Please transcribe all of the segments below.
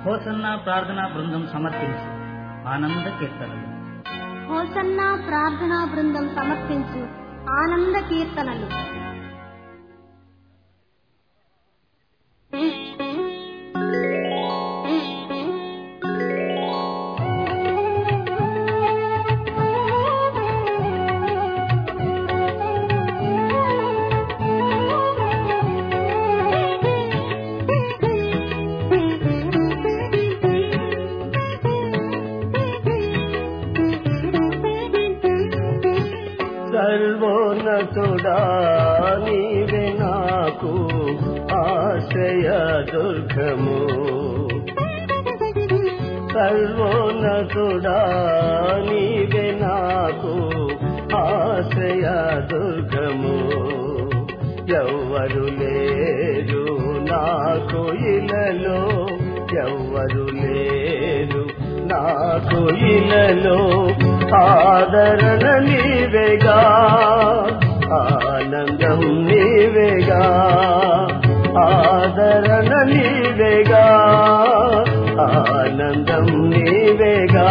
hosanna ప్రార్థనా బృందం సమర్పించు ఆనంద కీర్తనలు హోసన్నా ప్రార్థనా బృందం సమర్పించు ఆనంద కీర్తనలు సర్వోన్నతుడా నీవే నాకు ఆశ్రయ దుర్గము సర్వోన్నతుడా నీవే నాకు ఆశ్రయ దుర్గము ఎవ్వరు లేరు నాకు ఇలలో ఎవ్వరు లేరు నాకు ఇలలో ఆదరణ నీవేగా ఆనందం నీవేగా ఆదరణ నీవేగా ఆనందం నీవేగా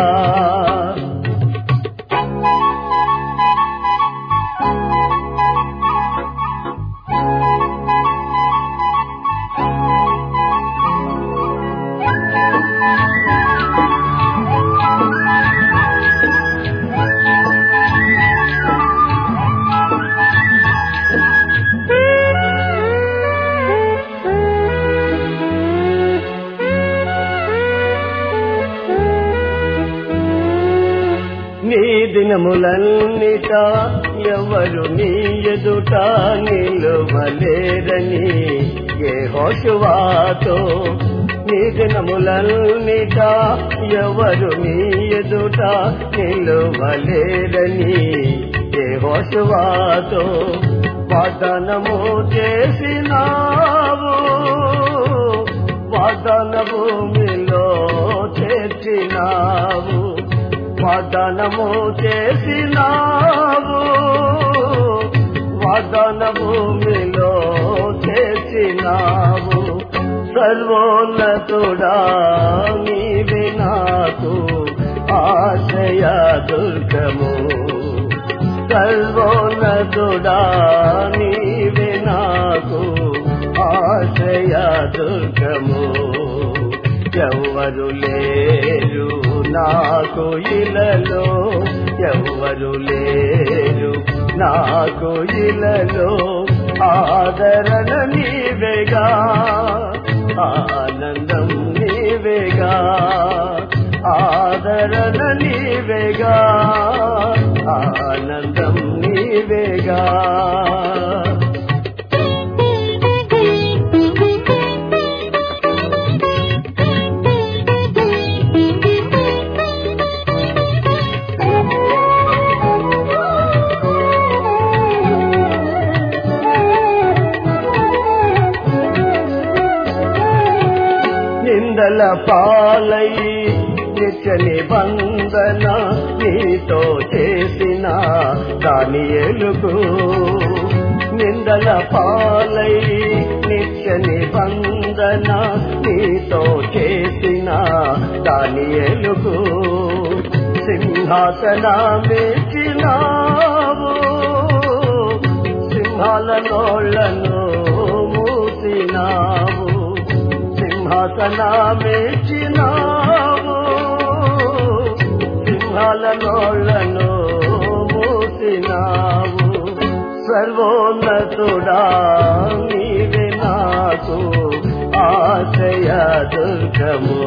నీ దినములన్నిట ఎవరు నీ ఎదుట నిలువలేరని ఏ హోషువాతో నీ దినములన్నిట ఎవరు నీ ఎదుట నిలువలేరని ఏ హోషువాతో వాదనము చేసినావు వాదన భూమిలో చేర్చినావు వాదనము చేసినావు వాదన భూమిలో చేసినావు సర్వోన్నతుడా నీవి నాకు ఆశయ దుర్గము సర్వోన్నతుడా నీవి నాకు ఆశయ దుర్గము ఎవ్వరు లేరు నాకు ఇలలో ఎవ్వరు లేరు నాకు ఇలలో ఆదరణ నీవేగా ఆనందం నీవేగా ఆదరణ నీవేగా ఆనందం నీవేగా నిందల పాలై నిత్య నిబంధన నీతో చేసిన దాని ఎలుగు నిందల పాలై నిత్య నిబంధన నీతో చేసిన దాని ఎలుగు సింహాసనమెచ్చినావు సింహాల నోళ్లను మూసినావు సింహాసనమెచ్చినావు సింహాల నోళ్లను మూసినావు సర్వోన్నతుడా నీవే నాకు ఆశయ దుర్గము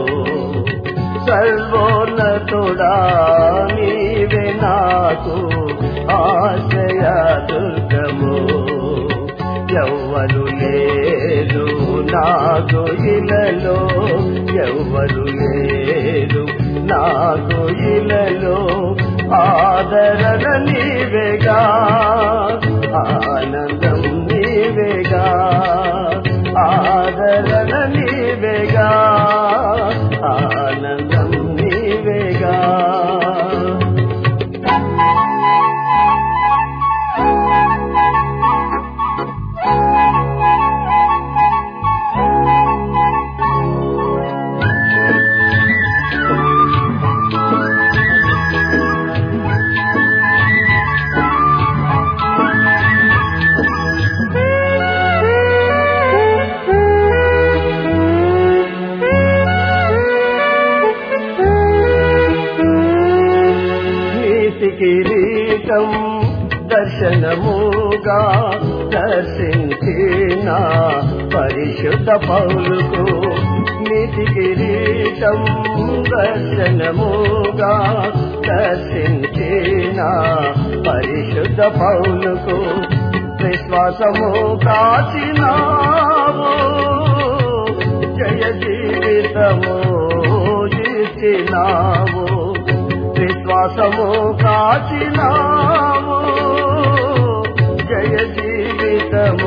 సర్వోన్నతుడా నీవే నాకు ఆశయ దుర్గము ఎవ్వరు లేరు నాకు ఇలలో ఎవ్వరు లేరు నాకు ఇలలో ఆదరణ నీవేగా ఆనందం నీవేగా ఆదరణ నీవేగా ఆనందం నీవేగా నీతి కిరీటం దర్శనముగా దర్శించిన పరిశుద్ధ పౌలుకు నీతి కిరీటం దర్శనముగా దర్శించిన పరిశుద్ధ పౌలుకు విశ్వాసము కాచినావు జయ జీవితము ఇచ్చినావు విశ్వాసము కాచినావు జయ జీవితము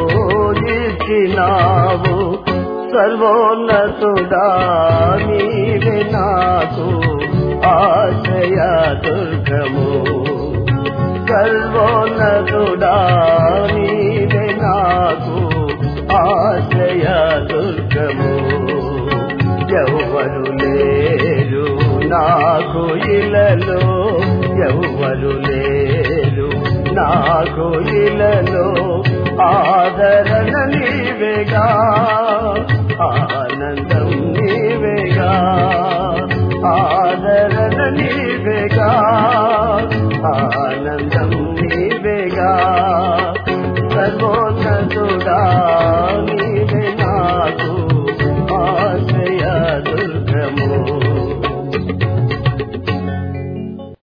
ఇచ్చినావు సర్వోన్నతుడా నీవే నాకు ఆశ్రయ దుర్గము సర్వోన్నతుడా నీవే నాకు ఆశ్రయ దుర్గము ఎవ్వరు లేరు నాకు ఇలలో ఎవ్వరు లేరు నాకు ఇలలో ఆదరణ నీవేగా ఆనందం నీవేగా ఆదరణ నీ